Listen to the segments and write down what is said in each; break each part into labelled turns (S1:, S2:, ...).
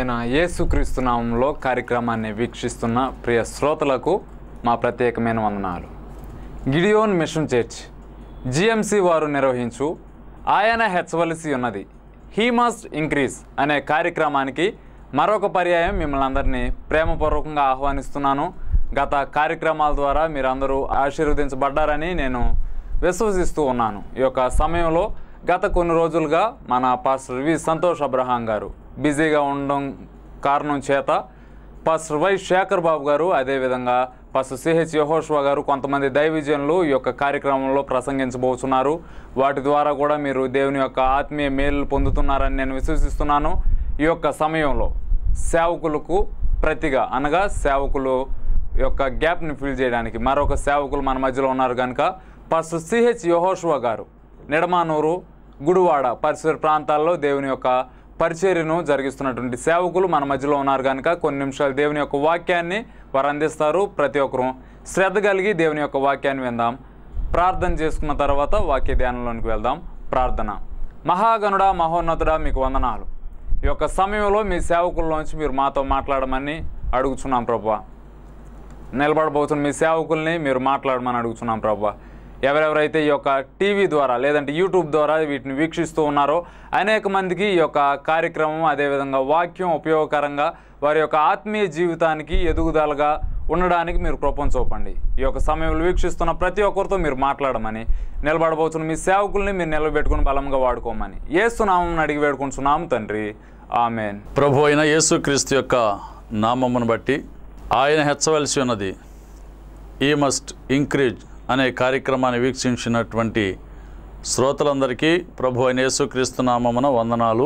S1: అయిన యేసుక్రీస్తు నామంలో కార్యక్రమాన్ని వీక్షిస్తున్న ప్రియ శ్రోతలకు మా ప్రత్యేకమైన వందనాలు గిడియోన్ మిషన్ చర్చ్ జిఎంసి వారు నిర్వహించు ఆయన హెచ్చవలసి ఉన్నది హీ మస్ట్ ఇంక్రీజ్ అనే కార్యక్రమానికి మరొక పర్యాయం మిమ్మల్ని అందరినీ ప్రేమపూర్వకంగా ఆహ్వానిస్తున్నాను గత కార్యక్రమాల ద్వారా మీరందరూ ఆశీర్వదించబడ్డారని నేను విశ్వసిస్తూ ఉన్నాను ఈ యొక్క సమయంలో గత కొన్ని రోజులుగా మన పాస్టర్ వి సంతోష్ అబ్రహాం గారు బిజీగా ఉండడం కారణం చేత పాస్టర్ వై శేఖర్ బాబు గారు అదేవిధంగా పాస్టర్ సిహెచ్ యహోష్వా గారు కొంతమంది దైవజనులు ఈ యొక్క కార్యక్రమంలో ప్రసంగించబోతున్నారు వాటి ద్వారా కూడా మీరు దేవుని యొక్క ఆత్మీయ మేలు పొందుతున్నారని నేను విశ్వసిస్తున్నాను ఈ యొక్క సమయంలో సేవకులకు ప్రతిగా అనగా సేవకులు యొక్క గ్యాప్ని ఫిల్ చేయడానికి మరొక సేవకులు మన మధ్యలో ఉన్నారు కనుక పాస్టర్ సిహెచ్ యహోష్వా గారు నిడమానూరు గుడివాడ పరిసర ప్రాంతాల్లో దేవుని యొక్క పరిచర్యను జరిగిస్తున్నటువంటి సేవకులు మన మధ్యలో ఉన్నారు కనుక కొన్ని నిమిషాలు దేవుని యొక్క వాక్యాన్ని వారు అందిస్తారు ప్రతి ఒక్కరూ శ్రద్ధ కలిగి దేవుని యొక్క వాక్యాన్ని విందాం ప్రార్థన చేసుకున్న తర్వాత వాక్య ధ్యానంలోనికి వెళ్దాం ప్రార్థన మహాగణుడా మహోన్నతుడా మీకు వందనాలు ఈ యొక్క సమయంలో మీ సేవకుల్లోంచి మీరు మాతో మాట్లాడమని అడుగుచున్నాం ప్రభా నిలబడబోతున్న మీ సేవకుల్ని మీరు మాట్లాడమని అడుగుతున్నాం ప్రభా ఎవరెవరైతే ఈ యొక్క టీవీ ద్వారా లేదంటే యూట్యూబ్ ద్వారా వీటిని వీక్షిస్తూ ఉన్నారో అనేక మందికి ఈ యొక్క కార్యక్రమం అదేవిధంగా వాక్యం ఉపయోగకరంగా వారి యొక్క ఆత్మీయ జీవితానికి ఎదుగుదలగా ఉండడానికి మీరు కృపం చూపండి ఈ యొక్క సమయంలో వీక్షిస్తున్న ప్రతి ఒక్కరితో మీరు మాట్లాడమని నిలబడబోతున్న మీ సేవకుల్ని మీరు నిలబెట్టుకుని బలంగా వాడుకోమని ఏసునామం అడిగి వేడుకుంటున్నాం తండ్రి ఆమెన్
S2: ప్రభు అయిన యేసుక్రీస్తు యొక్క నామమును బట్టి ఆయన హెచ్చవలసి ఉన్నది ఈ మస్ట్ ఇంక్రీజ్ అనే కార్యక్రమాన్ని వీక్షించినటువంటి శ్రోతలందరికీ ప్రభు అయిన యేసుక్రీస్తు నామమున వందనాలు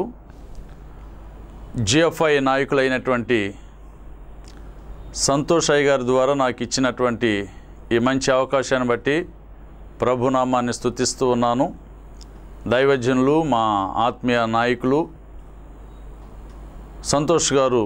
S2: జిఎఫ్ఐ నాయకులైనటువంటి సంతోష్ అయ్య గారి ద్వారా నాకు ఇచ్చినటువంటి ఈ మంచి అవకాశాన్ని బట్టి ప్రభునామాన్ని స్తుతిస్తూ ఉన్నాను దైవజనులు మా ఆత్మీయ నాయకులు సంతోష్ గారు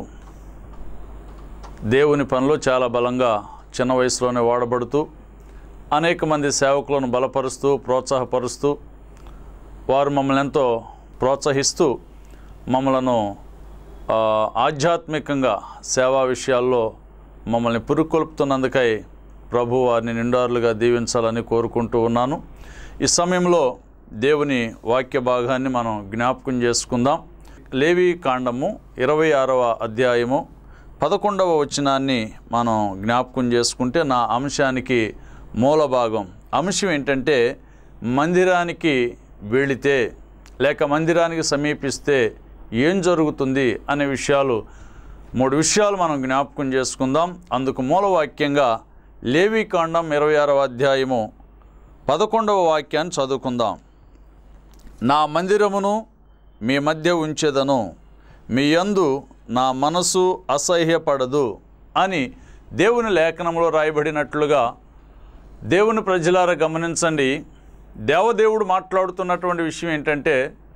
S2: దేవుని పనిలో చాలా బలంగా చిన్న వయసులోనే వాడబడుతూ అనేక మంది సేవకులను బలపరుస్తూ ప్రోత్సాహపరుస్తూ వారు మమ్మల్ని ఎంతో ప్రోత్సహిస్తూ మమ్మలను ఆ, ఆధ్యాత్మికంగా సేవా విషయాల్లో మమ్మల్ని పురుకొల్పుతున్నందుకై ప్రభు వారిని నిండారులుగా దీవించాలని కోరుకుంటూ ఉన్నాను ఈ సమయంలో దేవుని వాక్య భాగాన్ని మనం జ్ఞాపకం చేసుకుందాం లేవి కాండము ఇరవై ఆరవ అధ్యాయము పదకొండవ వచనాన్ని మనం జ్ఞాపకం చేసుకుంటే నా అంశానికి మూల భాగం అంశం ఏంటంటే మందిరానికి వెళితే లేక మందిరానికి సమీపిస్తే ఏం జరుగుతుంది అనే విషయాలు మూడు విషయాలు మనం జ్ఞాపకం చేసుకుందాం అందుకు మూలవాక్యంగా లేవి కాండం ఇరవై ఆరవ అధ్యాయము పదకొండవ వాక్యాన్ని చదువుకుందాం నా మందిరమును మీ మధ్య ఉంచెదను మీ యందు నా మనసు అసహ్యపడదు అని దేవుని లేఖనంలో రాయబడినట్లుగా దేవుని ప్రజలారా గమనించండి దేవదేవుడు మాట్లాడుతున్నటువంటి విషయం ఏంటంటే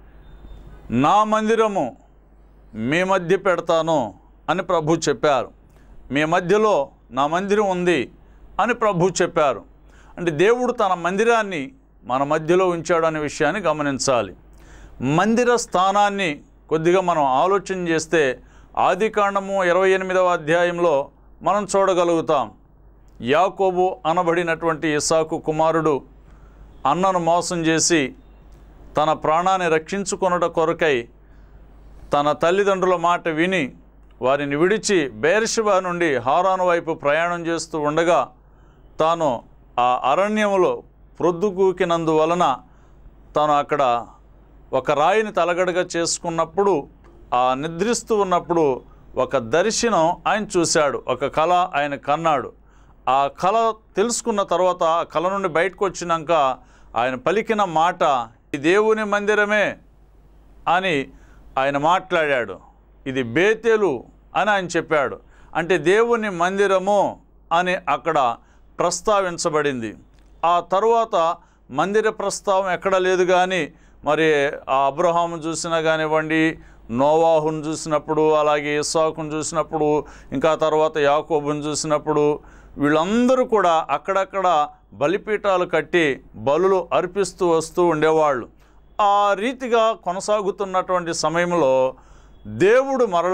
S2: నా మందిరము మీ మధ్య పెడతాను అని ప్రభు చెప్పారు మీ మధ్యలో నా మందిరం ఉంది అని ప్రభు చెప్పారు అంటే దేవుడు తన మందిరాన్ని మన మధ్యలో ఉంచాడు అనే విషయాన్ని గమనించాలి మందిర స్థానాన్ని కొద్దిగా మనం ఆలోచన చేస్తే ఆదికాండము ఇరవై ఎనిమిదవ అధ్యాయంలో మనం చూడగలుగుతాం యాకోబు అనబడినటువంటి ఇసాకు కుమారుడు అన్నను మోసం చేసి తన ప్రాణాన్ని రక్షించుకొనుట కొరకై తన తల్లిదండ్రుల మాట విని వారిని విడిచి బేర్షిబా నుండి హారాను వైపు ప్రయాణం చేస్తూ ఉండగా తాను ఆ అరణ్యములో ప్రొద్దుగూకినందువలన తాను అక్కడ ఒక రాయిని తలగడగా చేసుకున్నప్పుడు ఆ నిద్రిస్తూ ఉన్నప్పుడు ఒక దర్శనం ఆయన చూశాడు ఒక కళ ఆయన కన్నాడు ఆ కళ తెలుసుకున్న తర్వాత ఆ కళ నుండి బయటకు వచ్చినాక ఆయన పలికిన మాట "ఈ దేవుని మందిరమే అని ఆయన మాట్లాడాడు ఇది బేతేలు అని ఆయన చెప్పాడు అంటే దేవుని మందిరము అని అక్కడ ప్రస్తావించబడింది ఆ తరువాత మందిర ప్రస్తావం ఎక్కడ లేదు కానీ మరి ఆ అబ్రహాము చూసినా కానివ్వండి నోవాహును చూసినప్పుడు అలాగే ఇస్సాకును చూసినప్పుడు ఇంకా తర్వాత యాకోబును చూసినప్పుడు వీళ్ళందరూ కూడా అక్కడక్కడ బలిపీఠాలు కట్టి బలులు అర్పిస్తూ వస్తూ ఉండేవాళ్ళు ఆ రీతిగా కొనసాగుతున్నటువంటి సమయంలో దేవుడు మరలా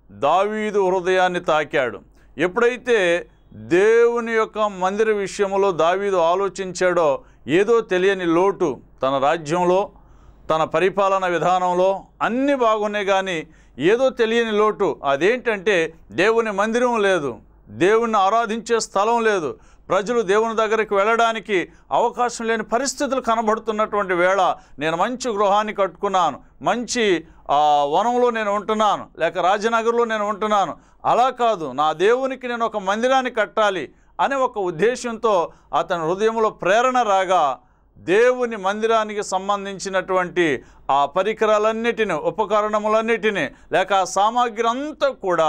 S2: దావీదు హృదయాన్ని తాకాడు ఎప్పుడైతే దేవుని యొక్క మందిర విషయంలో దావీదు ఆలోచించాడో ఏదో తెలియని లోటు తన రాజ్యంలో తన పరిపాలన విధానంలో అన్నీ బాగున్నాయి కానీ ఏదో తెలియని లోటు అదేంటంటే దేవుని మందిరం లేదు దేవుణ్ణి ఆరాధించే స్థలం లేదు ప్రజలు దేవుని దగ్గరికి వెళ్ళడానికి అవకాశం లేని పరిస్థితులు కనబడుతున్నటువంటి వేళ నేను మంచి గృహాన్ని కట్టుకున్నాను మంచి ఆ, వనంలో నేను ఉంటున్నాను లేక రాజనగర్లో నేను ఉంటున్నాను అలా కాదు నా దేవునికి నేను ఒక మందిరాన్ని కట్టాలి అనే ఒక ఉద్దేశంతో అతని హృదయంలో ప్రేరణ రాగా దేవుని మందిరానికి సంబంధించినటువంటి ఆ పరికరాలన్నిటిని ఉపకరణములన్నిటిని లేక ఆ సామాగ్రి అంతా కూడా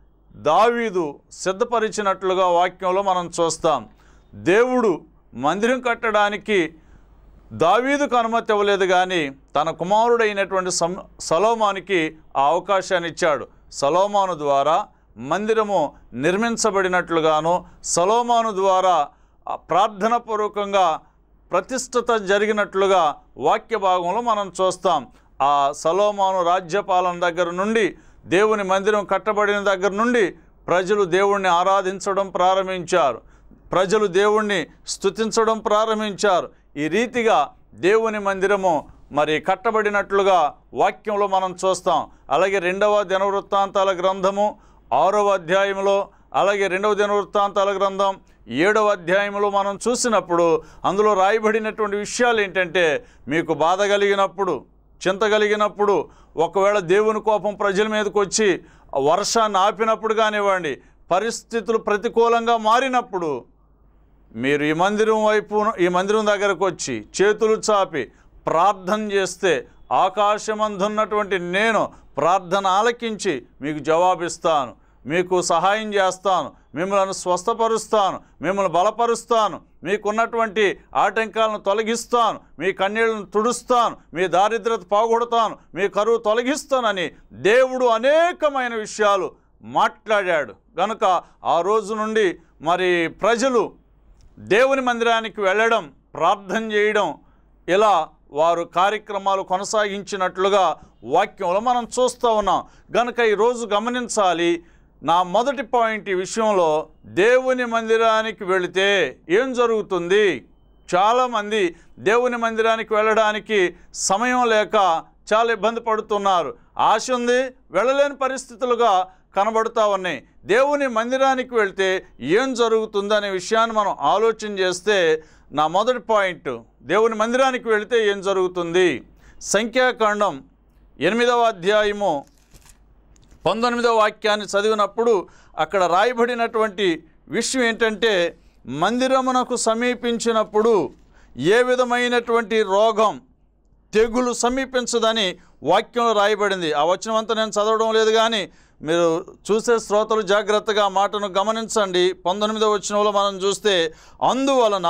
S2: దావీదు సిద్ధపరిచినట్లుగా వాక్యంలో మనం చూస్తాం దేవుడు మందిరం కట్టడానికి దావీదుకు అనుమతి ఇవ్వలేదు కానీ తన కుమారుడైనటువంటి సం సలోమానికి ఆ అవకాశాన్ని ఇచ్చాడు సలోమాను ద్వారా మందిరము నిర్మించబడినట్లుగాను సలోమాను ద్వారా ఆ ప్రార్థనాపూర్వకంగా ప్రతిష్టత జరిగినట్లుగా వాక్య భాగంలో మనం చూస్తాం ఆ సలోమాను రాజ్యపాలన దగ్గర నుండి దేవుని మందిరం కట్టబడిన దగ్గర నుండి ప్రజలు దేవుణ్ణి ఆరాధించడం ప్రారంభించారు ప్రజలు దేవుణ్ణి స్తుతించడం ప్రారంభించారు ఈ రీతిగా దేవుని మందిరము మరి కట్టబడినట్లుగా వాక్యంలో మనం చూస్తాం అలాగే రెండవ దినవృత్తాంతాల గ్రంథము ఆరవ అధ్యాయంలో అలాగే రెండవ దినవృత్తాంతాల గ్రంథం ఏడవ అధ్యాయంలో మనం చూసినప్పుడు అందులో రాయబడినటువంటి విషయాలు ఏంటంటే మీకు బాధ కలిగినప్పుడు చింత కలిగినప్పుడు ఒకవేళ దేవుని కోపం ప్రజల మీదకి వచ్చి వర్షాన్ని ఆపినప్పుడు కానివ్వండి పరిస్థితులు ప్రతికూలంగా మారినప్పుడు మీరు ఈ మందిరం వైపు ఈ మందిరం దగ్గరకు వచ్చి చేతులు చాపి ప్రార్థన చేస్తే ఆకాశమందున్నటువంటి నేను ప్రార్థన ఆలకించి మీకు జవాబిస్తాను మీకు సహాయం చేస్తాను మిమ్మల్ని స్వస్థపరుస్తాను మిమ్మల్ని బలపరుస్తాను మీకున్నటువంటి ఆటంకాలను తొలగిస్తాను మీ కన్నీళ్లను తుడుస్తాను మీ దారిద్రత పోగొడతాను మీ కరువు తొలగిస్తానని దేవుడు అనేకమైన విషయాలు మాట్లాడాడు గనుక ఆ రోజు నుండి మరి ప్రజలు దేవుని మందిరానికి వెళ్ళడం ప్రార్థన చేయడం ఇలా వారు కార్యక్రమాలు కొనసాగించినట్లుగా వాక్యంలో మనం చూస్తూ ఉన్నాం గనుక ఈరోజు గమనించాలి నా మొదటి పాయింట్ ఈ విషయంలో దేవుని మందిరానికి వెళితే ఏం జరుగుతుంది చాలామంది దేవుని మందిరానికి వెళ్ళడానికి సమయం లేక చాలా ఇబ్బంది పడుతున్నారు ఆశ ఉంది వెళ్ళలేని పరిస్థితులుగా కనబడుతూ ఉన్నాయి దేవుని మందిరానికి వెళ్తే ఏం జరుగుతుంది అనే విషయాన్ని మనం ఆలోచన చేస్తే నా మొదటి పాయింట్ దేవుని మందిరానికి వెళితే ఏం జరుగుతుంది సంఖ్యాకాండం ఎనిమిదవ అధ్యాయము పంతొమ్మిదవ వాక్యాన్ని చదివినప్పుడు అక్కడ రాయబడినటువంటి విషయం ఏంటంటే మందిరమునకు సమీపించినప్పుడు ఏ విధమైనటువంటి రోగం తెగులు సమీపించదని వాక్యంలో రాయబడింది ఆ వచనం అంతా నేను చదవడం లేదు కానీ మీరు చూసే శ్రోతలు జాగ్రత్తగా ఆ మాటను గమనించండి పంతొమ్మిదవ వచనంలో మనం చూస్తే అందువలన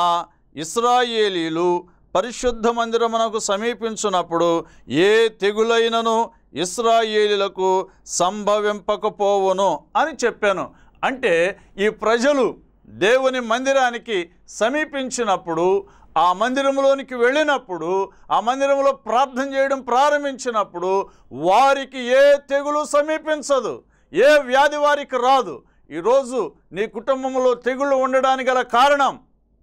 S2: ఇస్రాయేలీలు పరిశుద్ధ మందిరమునకు సమీపించినప్పుడు ఏ తెగులైనను ఇస్రాయేలీలకు సంభవింపకపోవును అని చెప్పాను అంటే ఈ ప్రజలు దేవుని మందిరానికి సమీపించినప్పుడు ఆ మందిరంలోనికి వెళ్ళినప్పుడు ఆ మందిరంలో ప్రార్థన చేయడం ప్రారంభించినప్పుడు వారికి ఏ తెగులు సమీపించదు ఏ వ్యాధి వారికి రాదు ఈరోజు నీ కుటుంబంలో తెగుళ్ళు ఉండడానికి గల కారణం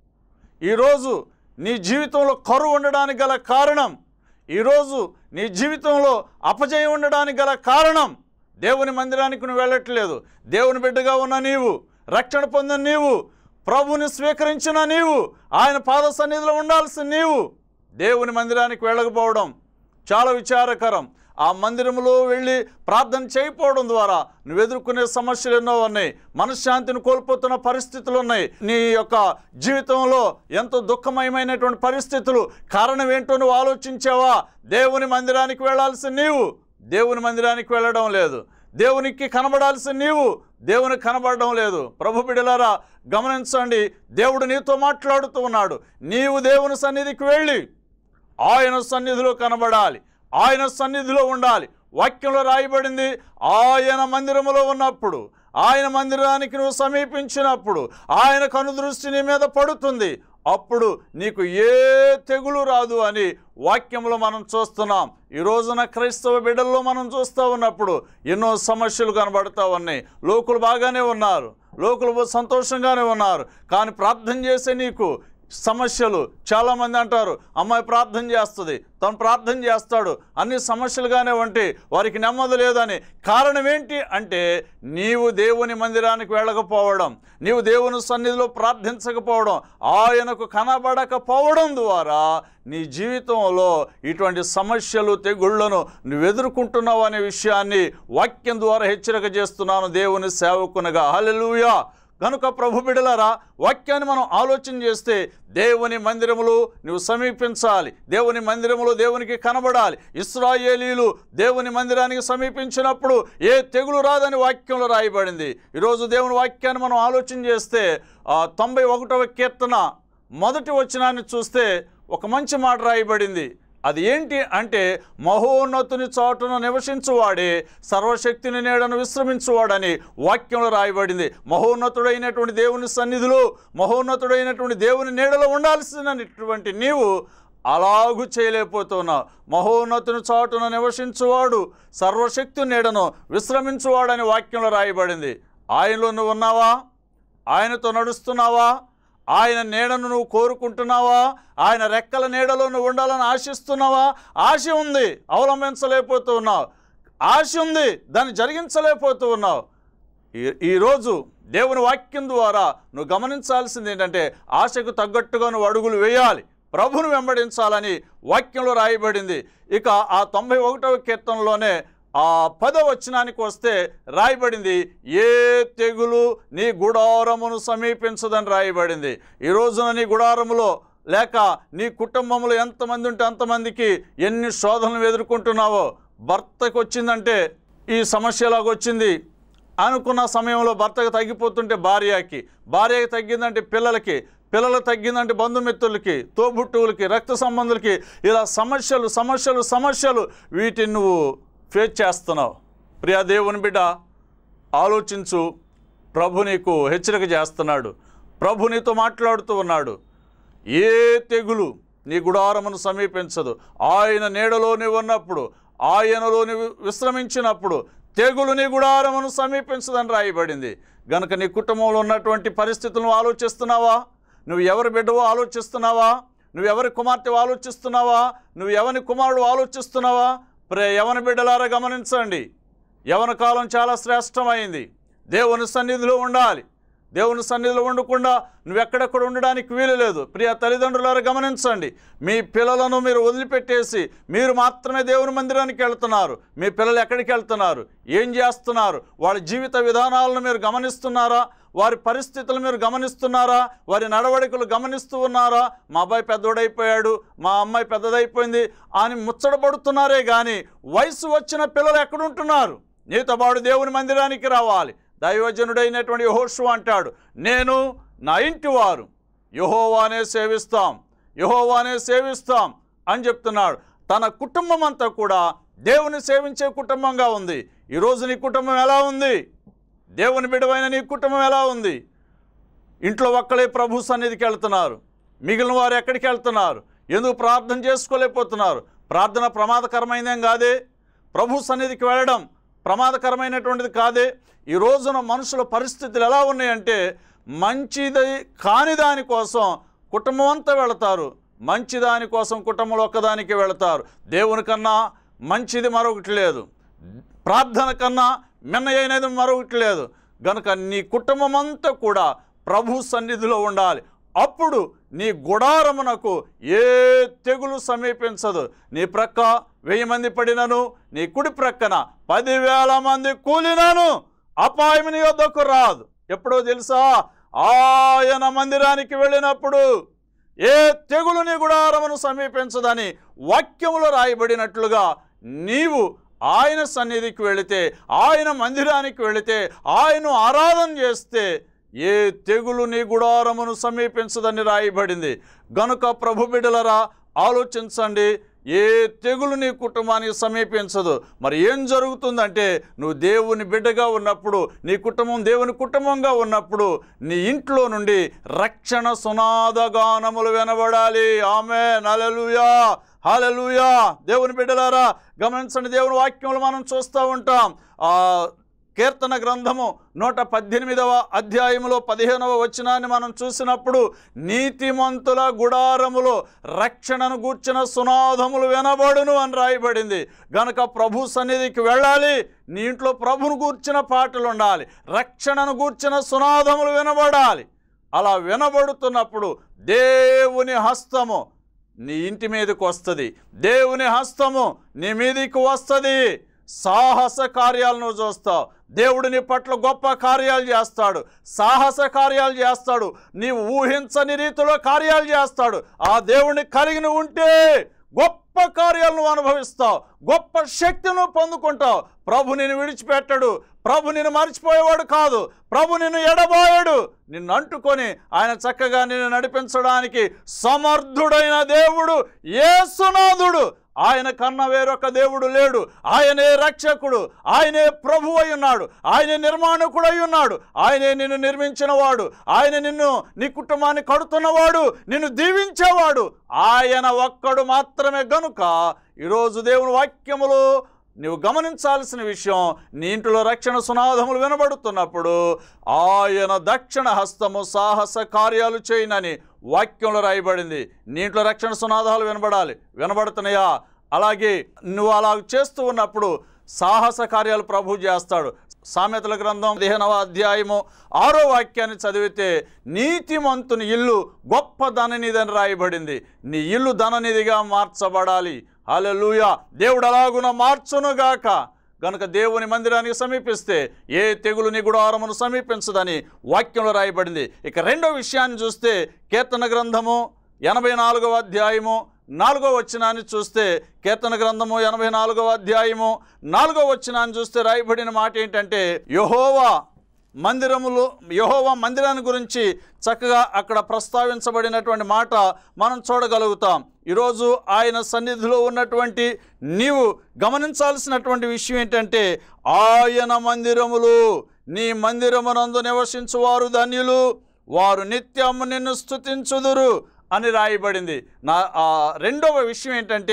S2: ఈరోజు నీ జీవితంలో కరువు ఉండడానికి గల కారణం ఈరోజు నీ జీవితంలో అపజయం ఉండడానికి గల కారణం దేవుని మందిరానికి నువ్వు వెళ్ళట్లేదు దేవుని బిడ్డగా ఉన్న నీవు రక్షణ పొందిన నీవు ప్రభుని స్వీకరించిన నీవు ఆయన పాద సన్నిధిలో ఉండాల్సిన నీవు దేవుని మందిరానికి వెళ్ళకపోవడం చాలా విచారకరం ఆ మందిరంలో వెళ్ళి ప్రార్థన చేయకపోవడం ద్వారా నువ్వు ఎదుర్కొనే సమస్యలు ఎన్నో ఉన్నాయి మనశ్శాంతిని కోల్పోతున్న పరిస్థితులు ఉన్నాయి నీ యొక్క జీవితంలో ఎంతో దుఃఖమయమైనటువంటి పరిస్థితులు కారణం ఏంటో నువ్వు ఆలోచించావా దేవుని మందిరానికి వెళ్ళాల్సిన నీవు దేవుని మందిరానికి వెళ్ళడం లేదు దేవునికి కనబడాల్సిన నీవు దేవునికి కనబడడం లేదు ప్రభు బిడలారా గమనించండి దేవుడు నీతో మాట్లాడుతూ ఉన్నాడు నీవు దేవుని సన్నిధికి వెళ్ళి ఆయన సన్నిధిలో కనబడాలి ఆయన సన్నిధిలో ఉండాలి వాక్యంలో రాయబడింది ఆయన మందిరములో ఉన్నప్పుడు ఆయన మందిరానికి నువ్వు సమీపించినప్పుడు ఆయన కనుదృష్టి నీ మీద పడుతుంది అప్పుడు నీకు ఏ తెగులు రాదు అని వాక్యంలో మనం చూస్తున్నాం ఈ రోజున క్రైస్తవ బిడ్డల్లో మనం చూస్తూ ఉన్నప్పుడు ఎన్నో సమస్యలు కనబడతా ఉన్నాయి లోకులు బాగానే ఉన్నారు లోకులు సంతోషంగానే ఉన్నారు కానీ ప్రార్థన చేసే నీకు సమస్యలు చాలామంది అంటారు అమ్మాయి ప్రార్థన చేస్తుంది తను ప్రార్థన చేస్తాడు అన్ని సమస్యలుగానే ఉంటే వారికి నెమ్మది లేదని కారణం ఏంటి అంటే నీవు దేవుని మందిరానికి వెళ్ళకపోవడం నీవు దేవుని సన్నిధిలో ప్రార్థించకపోవడం ఆయనకు కనబడకపోవడం ద్వారా నీ జీవితంలో ఇటువంటి సమస్యలు తెగుళ్లను నువ్వు ఎదుర్కొంటున్నావు అనే విషయాన్ని వాక్యం ద్వారా హెచ్చరిక చేస్తున్నాను దేవుని సేవకునిగా హల్లెలూయా కనుక ప్రభు బిడలారా వాక్యాన్ని మనం ఆలోచన చేస్తే దేవుని మందిరములు నువ్వు సమీపించాలి దేవుని మందిరములు దేవునికి కనబడాలి ఇస్రాయేలీలు దేవుని మందిరానికి సమీపించినప్పుడు ఏ తెగులు రాదని వాక్యంలో రాయబడింది ఈరోజు దేవుని వాక్యాన్ని మనం ఆలోచన చేస్తే ఆ తొంభై ఒకటవ కీర్తన మొదటి వచనాన్ని చూస్తే ఒక మంచి మాట రాయబడింది అది ఏంటి అంటే మహోన్నతుని చాటున నివసించువాడే సర్వశక్తిని నీడను విశ్రమించువాడని వాక్యంలో రాయబడింది మహోన్నతుడైనటువంటి దేవుని సన్నిధిలో మహోన్నతుడైనటువంటి దేవుని నీడలో ఉండాల్సినటువంటి నీవు అలాగు చేయలేకపోతున్నావు మహోన్నతుని చాటున నివసించువాడు సర్వశక్తి నీడను విశ్రమించువాడని వాక్యంలో రాయబడింది ఆయనలో నువ్వు ఉన్నావా ఆయనతో నడుస్తున్నావా ఆయన నీడను నువ్వు కోరుకుంటున్నావా ఆయన రెక్కల నీడలో నువ్వు ఉండాలని ఆశిస్తున్నావా ఆశ ఉంది అవలంబించలేకపోతూ ఉన్నావు ఆశ ఉంది దాన్ని జరిగించలేకపోతూ ఉన్నావు ఈ ఈరోజు దేవుని వాక్యం ద్వారా నువ్వు గమనించాల్సింది ఏంటంటే ఆశకు తగ్గట్టుగా నువ్వు అడుగులు వేయాలి ప్రభును వెంబడించాలని వాక్యంలో రాయబడింది ఇక ఆ తొంభై ఒకటవ కీర్తనలోనే ఆ పదవ వచనానికి వస్తే రాయబడింది ఏ తెగులు నీ గుడారమును సమీపించదని రాయబడింది ఈ రోజున నీ గుడారములో లేక నీ కుటుంబంలో ఎంతమంది ఉంటే అంతమందికి ఎన్ని శోధనలు ఎదుర్కొంటున్నావో భర్తకు వచ్చిందంటే ఈ సమస్యలాగా వచ్చింది అనుకున్న సమయంలో భర్తకు తగ్గిపోతుంటే భార్యకి భార్యకి తగ్గిందంటే పిల్లలకి పిల్లలు తగ్గిందంటే బంధుమిత్రులకి తోబుట్టువులకి రక్త సంబంధులకి ఇలా సమస్యలు సమస్యలు సమస్యలు వీటిని నువ్వు ఫేస్ చేస్తున్నావు ప్రియా దేవుని బిడ్డ ఆలోచించు ప్రభు నీకు హెచ్చరిక చేస్తున్నాడు ప్రభు నీతో మాట్లాడుతూ ఉన్నాడు ఏ తెగులు నీ గుడారమును సమీపించదు ఆయన నీడలో నీవు ఉన్నప్పుడు ఆయనలో నీవు విశ్రమించినప్పుడు తెగులు నీ గుడారమును సమీపించదని రాయబడింది గనుక నీ కుటుంబంలో ఉన్నటువంటి పరిస్థితులను ఆలోచిస్తున్నావా నువ్వు ఎవరి బిడ్డవో ఆలోచిస్తున్నావా నువ్వు ఎవరి కుమార్తె ఆలోచిస్తున్నావా నువ్వు ఎవరి కుమారుడు ఆలోచిస్తున్నావా ప్రే యవన బిడ్డలారా గమనించండి యవన కాలం చాలా శ్రేష్టమైంది దేవుని సన్నిధిలో ఉండాలి దేవుని సన్నిధిలో ఉండకుండా నువ్వు ఎక్కడెక్కడ ఉండడానికి వీలు లేదు ప్రియ తల్లిదండ్రులారా గమనించండి మీ పిల్లలను మీరు వదిలిపెట్టేసి మీరు మాత్రమే దేవుని మందిరానికి వెళ్తున్నారు మీ పిల్లలు ఎక్కడికి వెళ్తున్నారు ఏం చేస్తున్నారు వాళ్ళ జీవిత విధానాలను మీరు గమనిస్తున్నారా వారి పరిస్థితులు మీరు గమనిస్తున్నారా వారి నడవడికలు గమనిస్తూ ఉన్నారా మా అబ్బాయి పెద్దోడైపోయాడు మా అమ్మాయి పెద్దదైపోయింది అని ముచ్చటపడుతున్నారే కానీ వయసు వచ్చిన పిల్లలు ఎక్కడుంటున్నారు నీతో పాటు దేవుని మందిరానికి రావాలి దైవజనుడైనటువంటి యహోషు అంటాడు నేను నా ఇంటి వారు యహోవానే సేవిస్తాం యహోవానే సేవిస్తాం అని చెప్తున్నాడు తన కుటుంబం అంతా కూడా దేవుని సేవించే కుటుంబంగా ఉంది ఈరోజు నీ కుటుంబం ఎలా ఉంది దేవుని బిడవైన నీ కుటుంబం ఎలా ఉంది ఇంట్లో ఒక్కలే ప్రభు సన్నిధికి వెళ్తున్నారు మిగిలిన వారు ఎక్కడికి వెళ్తున్నారు ఎందుకు ప్రార్థన చేసుకోలేకపోతున్నారు ప్రార్థన ప్రమాదకరమైనదేం కాదే ప్రభు సన్నిధికి వెళ్ళడం ప్రమాదకరమైనటువంటిది కాదే ఈ రోజున మనుషుల పరిస్థితులు ఎలా ఉన్నాయంటే మంచిది కాని దానికోసం కుటుంబం అంతా వెళతారు మంచి దానికోసం కుటుంబంలో ఒక్కదానికి వెళతారు దేవుని కన్నా మంచిది మరొకటి లేదు ప్రార్థన కన్నా మిన్నయైనది మరొకటి లేదు గనుక నీ కుటుంబం అంతా కూడా ప్రభు సన్నిధిలో ఉండాలి అప్పుడు నీ గుడారమునకు ఏ తెగులు సమీపించదు నీ ప్రక్క వెయ్యి మంది పడినను నీ కుడి ప్రక్కన పదివేల మంది కూలినను అపాయం నీ వద్దకు రాదు ఎప్పుడో తెలుసా ఆయన మందిరానికి వెళ్ళినప్పుడు ఏ తెగులు నీ గుడారమును సమీపించదని వాక్యములో రాయబడినట్లుగా నీవు ఆయన సన్నిధికి వెళితే ఆయన మందిరానికి వెళితే ఆయన ఆరాధన చేస్తే ఏ తెగులు నీ గుడారమును సమీపించదని రాయబడింది గనుక ప్రభు బిడ్డలరా ఆలోచించండి ఏ తెగులు నీ కుటుంబానికి సమీపించదు మరి ఏం జరుగుతుందంటే నువ్వు దేవుని బిడ్డగా ఉన్నప్పుడు నీ కుటుంబం దేవుని కుటుంబంగా ఉన్నప్పుడు నీ ఇంట్లో నుండి రక్షణ సునాదగానములు వినబడాలి ఆమె నలలుయా హలలుయా దేవుని బిడ్డలారా గమనించండి దేవుని వాక్యములు మనం చూస్తూ ఉంటాం ఆ కీర్తన గ్రంథము నూట పద్దెనిమిదవ అధ్యాయములో పదిహేనవ వచనాన్ని మనం చూసినప్పుడు నీతిమంతుల గుడారములో రక్షణను గూర్చిన సునాదములు వినబడును అని రాయబడింది గనక ప్రభు సన్నిధికి వెళ్ళాలి నీ ఇంట్లో ప్రభును గూర్చిన పాటలు ఉండాలి రక్షణను గూర్చిన సునాదములు వినబడాలి అలా వినబడుతున్నప్పుడు దేవుని హస్తము నీ ఇంటి మీదకి వస్తుంది దేవుని హస్తము నీ మీదికి వస్తుంది సాహస కార్యాలను చూస్తావు దేవుడు నీ పట్ల గొప్ప కార్యాలు చేస్తాడు సాహస కార్యాలు చేస్తాడు నీవు ఊహించని రీతిలో కార్యాలు చేస్తాడు ఆ దేవుడిని కలిగి నువ్వు ఉంటే గొప్ప కార్యాలను అనుభవిస్తావు గొప్ప శక్తిను పొందుకుంటావు ప్రభు నిన్ను విడిచిపెట్టడు ప్రభు నిన్ను మర్చిపోయేవాడు కాదు ప్రభు నిన్ను ఎడబాయడు నిన్ను అంటుకొని ఆయన చక్కగా నిన్ను నడిపించడానికి సమర్థుడైన దేవుడు యేసునాథుడు ఆయన కన్నా వేరొక దేవుడు లేడు ఆయనే రక్షకుడు ఆయనే ప్రభు అయి ఉన్నాడు ఆయనే నిర్మాణకుడై ఉన్నాడు ఆయనే నిన్ను నిర్మించిన వాడు ఆయన నిన్ను నీ కుటుంబాన్ని కడుతున్నవాడు నిన్ను దీవించేవాడు ఆయన ఒక్కడు మాత్రమే గనుక ఈరోజు దేవుని వాక్యములు నువ్వు గమనించాల్సిన విషయం నీ ఇంటిలో రక్షణ సునాదములు వినబడుతున్నప్పుడు ఆయన దక్షిణ హస్తము సాహస కార్యాలు చేయనని వాక్యంలో రాయబడింది నీ ఇంట్లో రక్షణ సునాదాలు వినబడాలి వినబడుతున్నాయా అలాగే నువ్వు అలా చేస్తూ ఉన్నప్పుడు సాహస కార్యాలు ప్రభు చేస్తాడు సామెతల గ్రంథం పదిహేనవ అధ్యాయము ఆరో వాక్యాన్ని చదివితే నీతిమంతుని ఇల్లు గొప్ప ధననిధి రాయబడింది నీ ఇల్లు ధననిధిగా మార్చబడాలి హల్లెలూయా దేవుడు అలాగున మార్చునుగాక గనుక దేవుని మందిరానికి సమీపిస్తే ఏ తెగులు నీ గుడారమును సమీపించదని వాక్యంలో రాయబడింది ఇక రెండో విషయాన్ని చూస్తే కీర్తన గ్రంథము ఎనభై నాలుగవ అధ్యాయము నాలుగో వచనాన్ని చూస్తే కీర్తన గ్రంథము ఎనభై నాలుగవ అధ్యాయము నాలుగో వచనాన్ని చూస్తే రాయబడిన మాట ఏంటంటే యహోవా మందిరములు యహోవా మందిరాన్ని గురించి చక్కగా అక్కడ ప్రస్తావించబడినటువంటి మాట మనం చూడగలుగుతాం ఈరోజు ఆయన సన్నిధిలో ఉన్నటువంటి నీవు గమనించాల్సినటువంటి విషయం ఏంటంటే ఆయన మందిరములు నీ మందిరమునందు నివసించువారు ధన్యులు వారు నిత్యము నిన్ను స్తుతించుదురు అని రాయబడింది నా ఆ రెండవ విషయం ఏంటంటే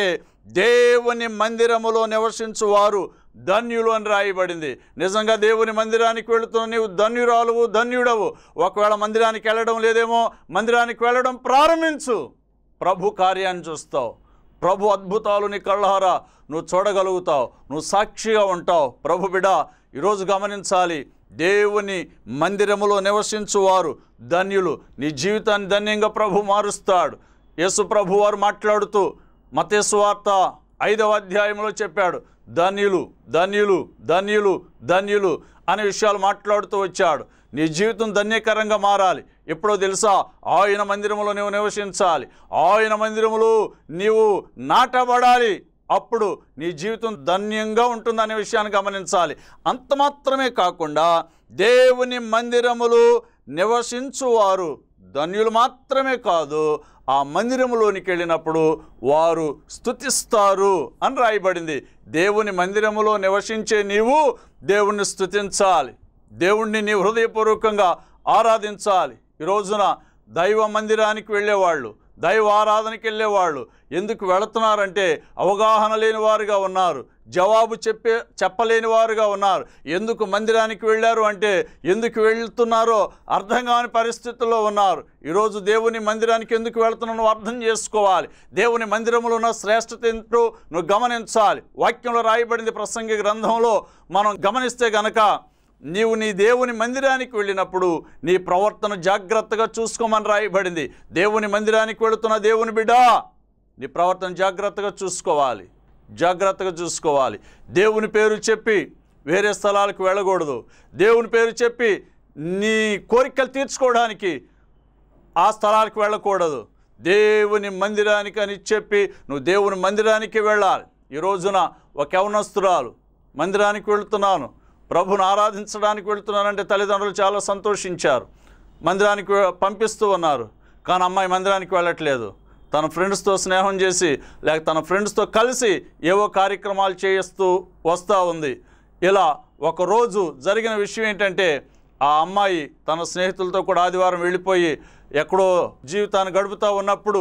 S2: దేవుని మందిరములో నివసించువారు ధన్యులు అని రాయబడింది నిజంగా దేవుని మందిరానికి వెళుతున్న నీవు ధన్యురాలువు ధన్యుడవు ఒకవేళ మందిరానికి వెళ్ళడం లేదేమో మందిరానికి వెళ్ళడం ప్రారంభించు ప్రభు కార్యాన్ని చూస్తావు ప్రభు అద్భుతాలు నీ కళ్ళహారా నువ్వు చూడగలుగుతావు నువ్వు సాక్షిగా ఉంటావు ప్రభు బిడ ఈరోజు గమనించాలి దేవుని మందిరములో నివసించువారు ధన్యులు నీ జీవితాన్ని ధన్యంగా ప్రభు మారుస్తాడు యేసు ప్రభు వారు మాట్లాడుతూ మతేసు వార్త ఐదవ అధ్యాయంలో చెప్పాడు ధన్యులు ధన్యులు ధన్యులు ధన్యులు అనే విషయాలు మాట్లాడుతూ వచ్చాడు నీ జీవితం ధన్యకరంగా మారాలి ఎప్పుడో తెలుసా ఆయన మందిరములో నీవు నివసించాలి ఆయన మందిరములో నీవు నాటబడాలి అప్పుడు నీ జీవితం ధన్యంగా ఉంటుందనే విషయాన్ని గమనించాలి అంత మాత్రమే కాకుండా దేవుని మందిరములు నివసించువారు ధన్యులు మాత్రమే కాదు ఆ మందిరములోనికి వెళ్ళినప్పుడు వారు స్తుతిస్తారు అని రాయబడింది దేవుని మందిరములో నివసించే నీవు దేవుణ్ణి స్తుతించాలి దేవుణ్ణి నీ హృదయపూర్వకంగా ఆరాధించాలి ఈ రోజున దైవ మందిరానికి వెళ్ళేవాళ్ళు దైవ ఆరాధనకి వెళ్ళేవాళ్ళు ఎందుకు వెళుతున్నారంటే అవగాహన లేని వారుగా ఉన్నారు జవాబు చెప్పే చెప్పలేని వారుగా ఉన్నారు ఎందుకు మందిరానికి వెళ్ళారు అంటే ఎందుకు వెళ్తున్నారో అర్థం కాని పరిస్థితుల్లో ఉన్నారు ఈరోజు దేవుని మందిరానికి ఎందుకు వెళ్తున్నావు అర్థం చేసుకోవాలి దేవుని మందిరంలో ఉన్న శ్రేష్టత ఏంటో నువ్వు గమనించాలి వాక్యంలో రాయబడింది ప్రసంగి గ్రంథంలో మనం గమనిస్తే గనక నీవు నీ దేవుని మందిరానికి వెళ్ళినప్పుడు నీ ప్రవర్తన జాగ్రత్తగా చూసుకోమని రాయబడింది దేవుని మందిరానికి వెళుతున్న దేవుని బిడ్డ నీ ప్రవర్తన జాగ్రత్తగా చూసుకోవాలి జాగ్రత్తగా చూసుకోవాలి దేవుని పేరు చెప్పి వేరే స్థలాలకు వెళ్ళకూడదు దేవుని పేరు చెప్పి నీ కోరికలు తీర్చుకోవడానికి ఆ స్థలానికి వెళ్ళకూడదు దేవుని మందిరానికి అని చెప్పి నువ్వు దేవుని మందిరానికి వెళ్ళాలి ఈ రోజున ఒక యవనస్తురాలు మందిరానికి వెళుతున్నాను ప్రభుని ఆరాధించడానికి వెళుతున్నానంటే తల్లిదండ్రులు చాలా సంతోషించారు మందిరానికి వె- పంపిస్తూ ఉన్నారు కానీ అమ్మాయి మందిరానికి వెళ్ళట్లేదు తన ఫ్రెండ్స్తో స్నేహం చేసి లేక తన ఫ్రెండ్స్తో కలిసి ఏవో కార్యక్రమాలు చేస్తూ వస్తూ ఉంది ఇలా ఒకరోజు జరిగిన విషయం ఏంటంటే ఆ అమ్మాయి తన స్నేహితులతో కూడా ఆదివారం వెళ్ళిపోయి ఎక్కడో జీవితాన్ని గడుపుతూ ఉన్నప్పుడు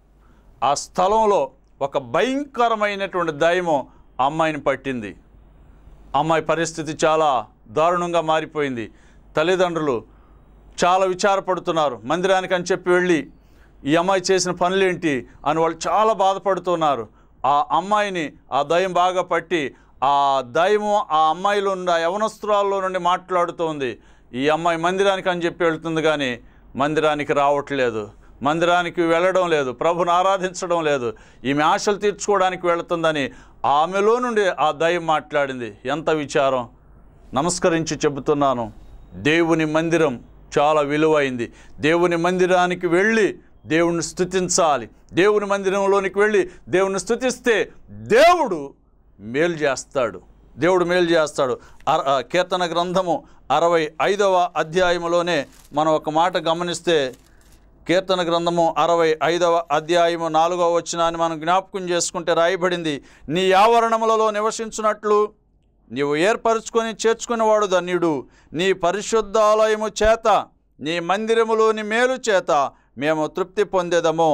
S2: ఆ స్థలంలో ఒక భయంకరమైనటువంటి దైవం ఆ అమ్మాయిని పట్టింది అమ్మాయి పరిస్థితి చాలా దారుణంగా మారిపోయింది తల్లిదండ్రులు చాలా విచారపడుతున్నారు మందిరానికి అని చెప్పి వెళ్ళి ఈ అమ్మాయి చేసిన పనులేంటి అని వాళ్ళు చాలా బాధపడుతున్నారు ఆ అమ్మాయిని ఆ దయ్యం బాగా పట్టి ఆ దయ్యము ఆ అమ్మాయిలో నుండి ఆ యవనస్త్రాల్లో నుండి మాట్లాడుతోంది ఈ అమ్మాయి మందిరానికి అని చెప్పి వెళ్తుంది కానీ మందిరానికి రావట్లేదు మందిరానికి వెళ్ళడం లేదు ప్రభుని ఆరాధించడం లేదు ఈమె ఆశలు తీర్చుకోవడానికి వెళుతుందని ఆమెలో నుండి ఆ దయ్యం మాట్లాడింది ఎంత విచారం నమస్కరించి చెబుతున్నాను దేవుని మందిరం చాలా విలువైంది దేవుని మందిరానికి వెళ్ళి దేవుని స్తుతించాలి దేవుని మందిరంలోనికి వెళ్ళి దేవుని స్తుతిస్తే దేవుడు మేలు చేస్తాడు దేవుడు మేలు చేస్తాడు అర- ఆ కీర్తన గ్రంథము అరవై ఐదవ అధ్యాయములోనే మనం ఒక మాట గమనిస్తే కీర్తన గ్రంథము అరవై ఐదవ అధ్యాయము నాలుగవ వచనాన్ని మనం జ్ఞాపకం చేసుకుంటే రాయబడింది నీ ఆవరణములలో నివసించున్నట్లు నీవు ఏర్పరచుకొని చేర్చుకునేవాడు ధన్యుడు నీ పరిశుద్ధాలయము చేత నీ మందిరములోని మేలు చేత మేము తృప్తి పొందేదము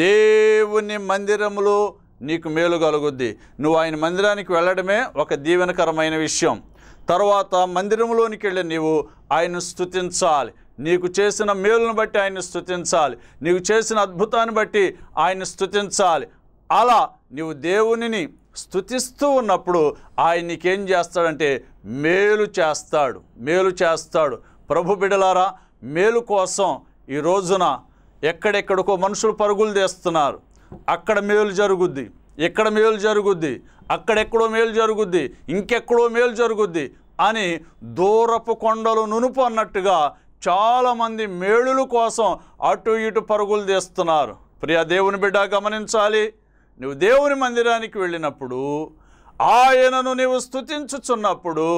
S2: దేవుని మందిరములో నీకు మేలు కలుగుద్ది నువ్వు ఆయన మందిరానికి వెళ్ళడమే ఒక దీవెనకరమైన విషయం తర్వాత మందిరంలోనికి వెళ్ళి నీవు ఆయన్ను స్తుతించాలి నీకు చేసిన మేలును బట్టి ఆయన్ని స్తుతించాలి నీవు చేసిన అద్భుతాన్ని బట్టి ఆయన్ని స్తుతించాలి అలా నీవు దేవునిని స్తుతిస్తూ ఉన్నప్పుడు ఆయన నీకేం చేస్తాడంటే మేలు చేస్తాడు మేలు చేస్తాడు ప్రభు బిడలారా మేలు కోసం ఈ రోజున ఎక్కడెక్కడికో మనుషులు పరుగులు తీస్తున్నారు అక్కడ మేలు జరుగుద్ది ఇక్కడ మేలు జరుగుద్ది అక్కడెక్కడో మేలు జరుగుద్ది ఇంకెక్కడో మేలు జరుగుద్ది అని దూరపు కొండలు నునుపు అన్నట్టుగా చాలామంది మేలుల కోసం అటు ఇటు పరుగులు తీస్తున్నారు ప్రియ దేవుని బిడ్డ గమనించాలి నువ్వు దేవుని మందిరానికి వెళ్ళినప్పుడు ఆయనను నీవు స్తుతించుచున్నప్పుడు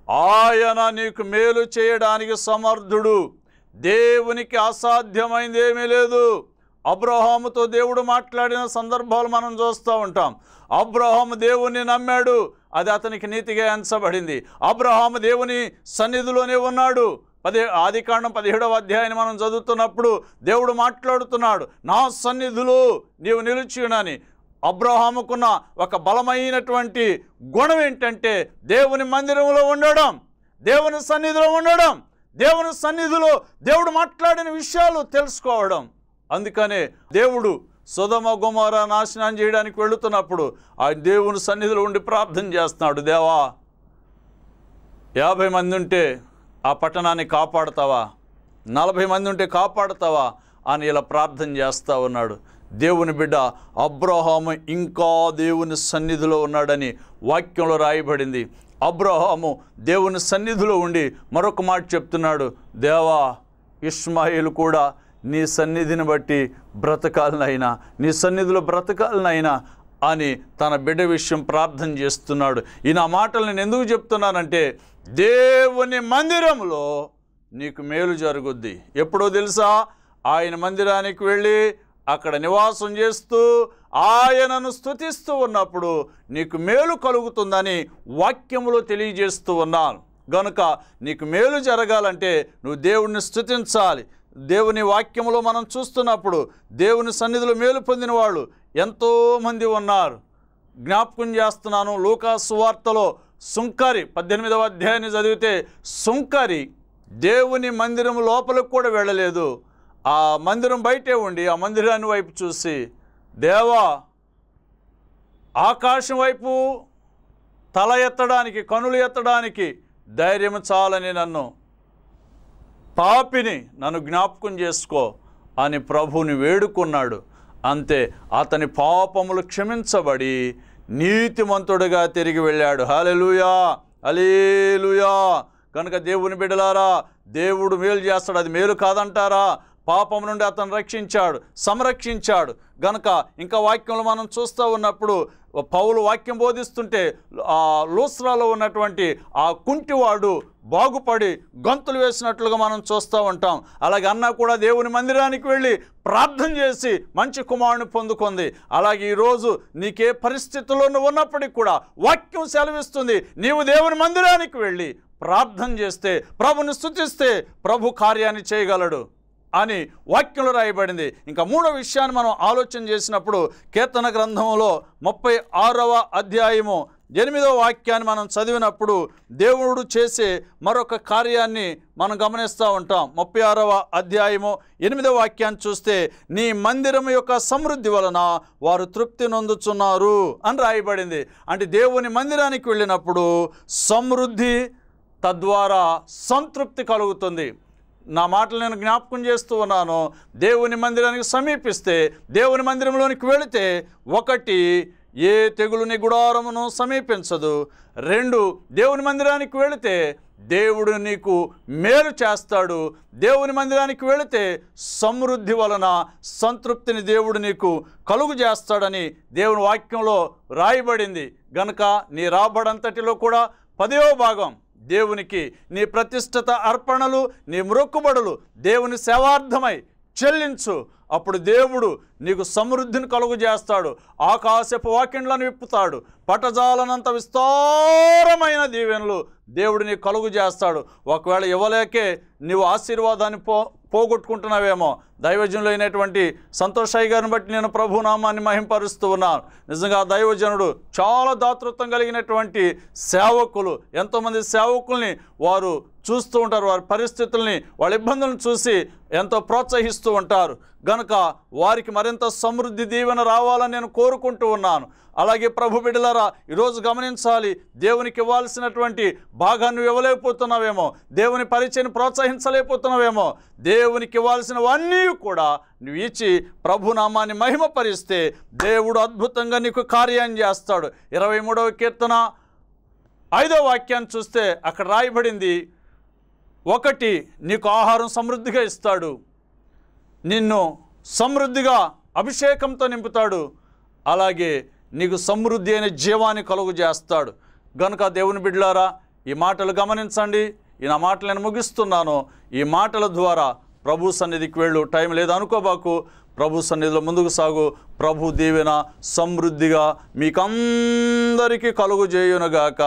S2: ఆయన నీకు మేలు చేయడానికి సమర్థుడు దేవునికి అసాధ్యమైంది ఏమీ లేదు అబ్రహాముతో దేవుడు మాట్లాడిన సందర్భాలు మనం చూస్తూ ఉంటాం అబ్రహాము దేవుణ్ణి నమ్మాడు అది అతనికి నీతిగా ఎంచబడింది అబ్రహాము దేవుని సన్నిధిలోనే ఉన్నాడు పది ఆదికాండం పదిహేడవ అధ్యాయాన్ని మనం చదువుతున్నప్పుడు దేవుడు మాట్లాడుతున్నాడు నా సన్నిధిలో నీవు నిలిచినని అబ్రహాముకున్న ఒక బలమైనటువంటి గుణం ఏంటంటే దేవుని మందిరంలో ఉండడం దేవుని సన్నిధిలో ఉండడం దేవుని సన్నిధిలో దేవుడు మాట్లాడిన విషయాలు తెలుసుకోవడం అందుకనే దేవుడు సుధమ గుమార నాశనం చేయడానికి వెళుతున్నప్పుడు ఆయన దేవుని సన్నిధిలో ఉండి ప్రార్థన చేస్తున్నాడు దేవా యాభై మంది ఉంటే ఆ పట్టణాన్ని కాపాడుతావా నలభై మంది ఉంటే కాపాడుతావా అని ఇలా ప్రార్థన చేస్తూ ఉన్నాడు దేవుని బిడ్డ అబ్రహాము ఇంకా దేవుని సన్నిధిలో ఉన్నాడని వాక్యంలో రాయబడింది అబ్రహాము దేవుని సన్నిధిలో ఉండి మరొక మాట చెప్తున్నాడు దేవా ఇస్మాయిల్ కూడా నీ సన్నిధిని బట్టి బ్రతకాలనైనా నీ సన్నిధిలో బ్రతకాలనైనా అని తన బిడ్డ విషయం ప్రార్థన చేస్తున్నాడు ఈ నా మాటలు నేను ఎందుకు చెప్తున్నానంటే దేవుని మందిరంలో నీకు మేలు జరుగుద్ది ఎప్పుడో తెలుసా ఆయన మందిరానికి వెళ్ళి అక్కడ నివాసం చేస్తూ ఆయనను స్తుతిస్తూ ఉన్నప్పుడు నీకు మేలు కలుగుతుందని వాక్యములో తెలియజేస్తూ ఉన్నాను గనుక నీకు మేలు జరగాలంటే నువ్వు దేవుణ్ణి స్తుతించాలి దేవుని వాక్యములో మనం చూస్తున్నప్పుడు దేవుని సన్నిధిలో మేలు పొందిన వాళ్ళు ఎంతోమంది ఉన్నారు జ్ఞాపకం చేస్తున్నాను లూకా సువార్తలో సుంకరి పద్దెనిమిదవ అధ్యాయాన్ని చదివితే సుంకరి దేవుని మందిరం లోపలికి కూడా వెళ్ళలేదు ఆ మందిరం బయటే ఉండి ఆ మందిరాన్ని వైపు చూసి దేవా ఆకాశం వైపు తల ఎత్తడానికి కనులు ఎత్తడానికి ధైర్యం చాలని నన్ను పాపిని నన్ను జ్ఞాపకం చేసుకో అని ప్రభువుని వేడుకున్నాడు అంతే అతని పాపములు క్షమించబడి నీతిమంతుడిగా తిరిగి వెళ్ళాడు హల్లెలూయా అలేలుయా కనుక దేవుని బిడ్డలారా దేవుడు మేలు చేస్తాడు అది మేలు కాదంటారా పాపం నుండి అతను రక్షించాడు సంరక్షించాడు గనక ఇంకా వాక్యంలో మనం చూస్తూ ఉన్నప్పుడు పౌలు వాక్యం బోధిస్తుంటే ఆ లూస్రాలో ఉన్నటువంటి ఆ కుంటివాడు బాగుపడి గంతులు వేసినట్లుగా మనం చూస్తూ ఉంటాం అలాగే అన్న కూడా దేవుని మందిరానికి వెళ్ళి ప్రార్థన చేసి మంచి కుమారుని పొందుకుంది అలాగే ఈరోజు నీకే పరిస్థితుల్లో నువ్వు ఉన్నప్పటికీ కూడా వాక్యం సెలవిస్తుంది నీవు దేవుని మందిరానికి వెళ్ళి ప్రార్థన చేస్తే ప్రభుని స్థుతిస్తే ప్రభు కార్యాన్ని చేయగలడు అని వాక్యంలో రాయబడింది ఇంకా మూడో విషయాన్ని మనం ఆలోచన చేసినప్పుడు కీర్తన గ్రంథంలో ముప్పై ఆరవ అధ్యాయము ఎనిమిదవ వాక్యాన్ని మనం చదివినప్పుడు దేవుడు చేసే మరొక కార్యాన్ని మనం గమనిస్తూ ఉంటాం ముప్పై ఆరవ అధ్యాయము ఎనిమిదవ వాక్యాన్ని చూస్తే నీ మందిరం యొక్క సమృద్ధి వలన వారు తృప్తి నొందుచున్నారు అని రాయబడింది అంటే దేవుని మందిరానికి వెళ్ళినప్పుడు సమృద్ధి తద్వారా సంతృప్తి కలుగుతుంది నా మాటలు నేను జ్ఞాపకం చేస్తూ ఉన్నాను దేవుని మందిరానికి సమీపిస్తే దేవుని మందిరంలోనికి వెళితే ఒకటి ఏ తెగులుని గుడారమును సమీపించదు రెండు దేవుని మందిరానికి వెళితే దేవుడు నీకు మేలు చేస్తాడు దేవుని మందిరానికి వెళితే సమృద్ధి వలన సంతృప్తిని దేవుడు నీకు కలుగు చేస్తాడని దేవుని వాక్యంలో రాయబడింది గనుక నీ రాబడంతటిలో కూడా పదవ భాగం దేవునికి నీ ప్రతిష్ఠిత అర్పణలు నీ మ్రొక్కుబడులు దేవుని సేవార్థమై చెల్లించు అప్పుడు దేవుడు నీకు సమృద్ధిని కలుగు చేస్తాడు ఆకాశపు వాకిండ్లను విప్పుతాడు పటజాలనంత విస్తారమైన దీవెనలు దేవుడు నీకు కలుగు చేస్తాడు ఒకవేళ ఇవ్వలేకే నీవు ఆశీర్వాదాన్ని పో పోగొట్టుకుంటున్నావేమో దైవజనులు అయినటువంటి సంతోషయ్య గారిని బట్టి నేను ప్రభునామాన్ని మహింపరుస్తూ ఉన్నాను నిజంగా దైవజనుడు చాలా దాతృత్వం కలిగినటువంటి సేవకులు ఎంతోమంది సేవకుల్ని వారు చూస్తూ ఉంటారు వారి పరిస్థితుల్ని వాళ్ళ ఇబ్బందులను చూసి ఎంతో ప్రోత్సహిస్తూ ఉంటారు గనుక వారికి మరింత సమృద్ధి దీవెన రావాలని నేను కోరుకుంటూ ఉన్నాను అలాగే ప్రభు బిడ్డలారా ఈరోజు గమనించాలి దేవునికి ఇవ్వాల్సినటువంటి భాగాన్ని నువ్వు ఇవ్వలేకపోతున్నావేమో దేవుని పరిచయం ప్రోత్సహించలేకపోతున్నావేమో దేవునికి ఇవ్వాల్సినవన్నీ కూడా నువ్వు ఇచ్చి ప్రభునామాన్ని మహిమపరిస్తే దేవుడు అద్భుతంగా నీకు కార్యం చేస్తాడు ఇరవై మూడవ కీర్తన ఐదో వాక్యాన్ని చూస్తే అక్కడ రాయబడింది ఒకటి నీకు ఆహారం సమృద్ధిగా ఇస్తాడు నిన్ను సమృద్ధిగా అభిషేకంతో నింపుతాడు అలాగే నీకు సమృద్ధి అయిన జీవాన్ని కలుగు చేస్తాడు గనుక దేవుని బిడ్డలారా ఈ మాటలు గమనించండి ఈ నా మాటలు నేను ముగిస్తున్నాను ఈ మాటల ద్వారా ప్రభు సన్నిధికి వెళ్ళు టైం లేదు అనుకోబాకు ప్రభు సన్నిధిలో ముందుకు సాగు ప్రభు దీవెన సమృద్ధిగా మీకందరికీ కలుగు చేయునుగాక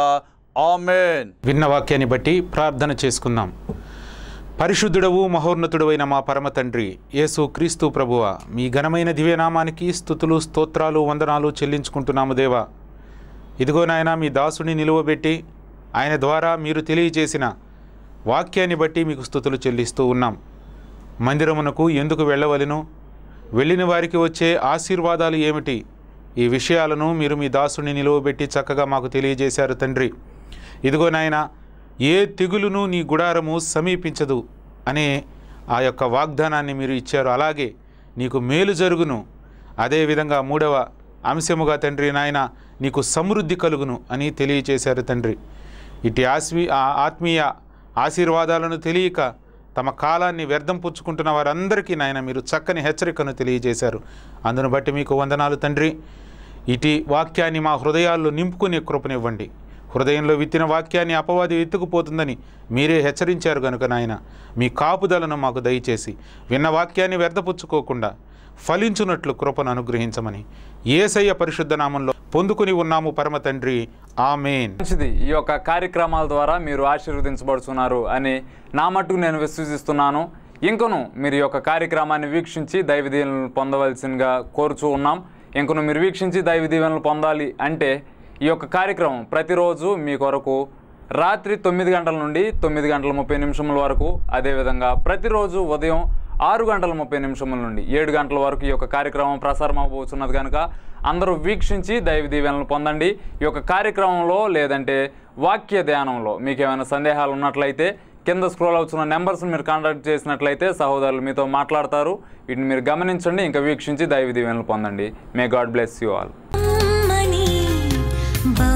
S2: ఆమెన్
S3: విన్న వాక్యాన్ని బట్టి ప్రార్థన చేసుకుందాం పరిశుద్ధుడవు మహోన్నతుడవైన మా పరమ తండ్రి యేసు క్రీస్తు ప్రభువ మీ ఘనమైన దివ్యనామానికి స్థుతులు స్తోత్రాలు వందనాలు చెల్లించుకుంటున్నాము దేవా ఇదిగో నాయన మీ దాసుని నిలువబెట్టి ఆయన ద్వారా మీరు తెలియజేసిన వాక్యాన్ని బట్టి మీకు స్థుతులు చెల్లిస్తూ ఉన్నాం మందిరమునకు ఎందుకు వెళ్ళవలెను వెళ్ళిన వారికి వచ్చే ఆశీర్వాదాలు ఏమిటి ఈ విషయాలను మీరు మీ దాసుని నిలువబెట్టి చక్కగా మాకు తెలియజేశారు తండ్రి ఇదిగో నాయన ఏ తెగులును నీ గుడారము సమీపించదు అనే ఆ యొక్క వాగ్దానాన్ని మీరు ఇచ్చారు అలాగే నీకు మేలు జరుగును అదేవిధంగా మూడవ అంశముగా తండ్రి నాయన నీకు సమృద్ధి కలుగును అని తెలియచేశారు తండ్రి ఇటు ఆస్మి ఆ ఆత్మీయ ఆశీర్వాదాలను తెలియక తమ కాలాన్ని వ్యర్థం పుచ్చుకుంటున్న వారందరికీ నాయన మీరు చక్కని హెచ్చరికను తెలియజేశారు అందును బట్టి మీకు వందనాలు తండ్రి ఇటు వాక్యాన్ని మా హృదయాల్లో నింపుకునే కృపనివ్వండి హృదయంలో విత్తిన వాక్యాన్ని అపవాది ఎత్తుకుపోతుందని మీరే హెచ్చరించారు గనుక నాయన మీ కాపుదలను మాకు దయచేసి విన్న వాక్యాన్ని వ్యర్థపుచ్చుకోకుండా ఫలించున్నట్లు కృపను అనుగ్రహించమని ఏసయ్య పరిశుద్ధ నామంలో పొందుకుని ఉన్నాము పరమ తండ్రి ఆమెన్
S1: మంచిది ఈ యొక్క కార్యక్రమాల ద్వారా మీరు ఆశీర్వదించబడుతున్నారు అని నా మట్టుకు నేను విశ్వసిస్తున్నాను ఇంకను మీరు ఈ యొక్క కార్యక్రమాన్ని వీక్షించి దైవ దీవెనలు పొందవలసిందిగా కోరుచూ ఉన్నాం ఇంకను మీరు వీక్షించి దైవ దీవెనలు పొందాలి అంటే ఈ యొక్క కార్యక్రమం ప్రతిరోజు మీ కొరకు రాత్రి తొమ్మిది గంటల నుండి తొమ్మిది గంటల ముప్పై నిమిషముల వరకు అదేవిధంగా ప్రతిరోజు ఉదయం ఆరు గంటల ముప్పై నిమిషముల నుండి ఏడు గంటల వరకు ఈ యొక్క కార్యక్రమం ప్రసారం అవబోతున్నది కనుక అందరూ వీక్షించి దైవ దీవెనలు పొందండి ఈ యొక్క కార్యక్రమంలో లేదంటే వాక్య ధ్యానంలో మీకు ఏమైనా సందేహాలు ఉన్నట్లయితే కింద స్క్రోల్ అవుతున్న నెంబర్స్ని మీరు కాంటాక్ట్ చేసినట్లయితే సహోదరులు మీతో మాట్లాడతారు వీటిని మీరు గమనించండి ఇంకా వీక్షించి దైవ దీవెనలు పొందండి may God bless you all
S4: అమ్మని బా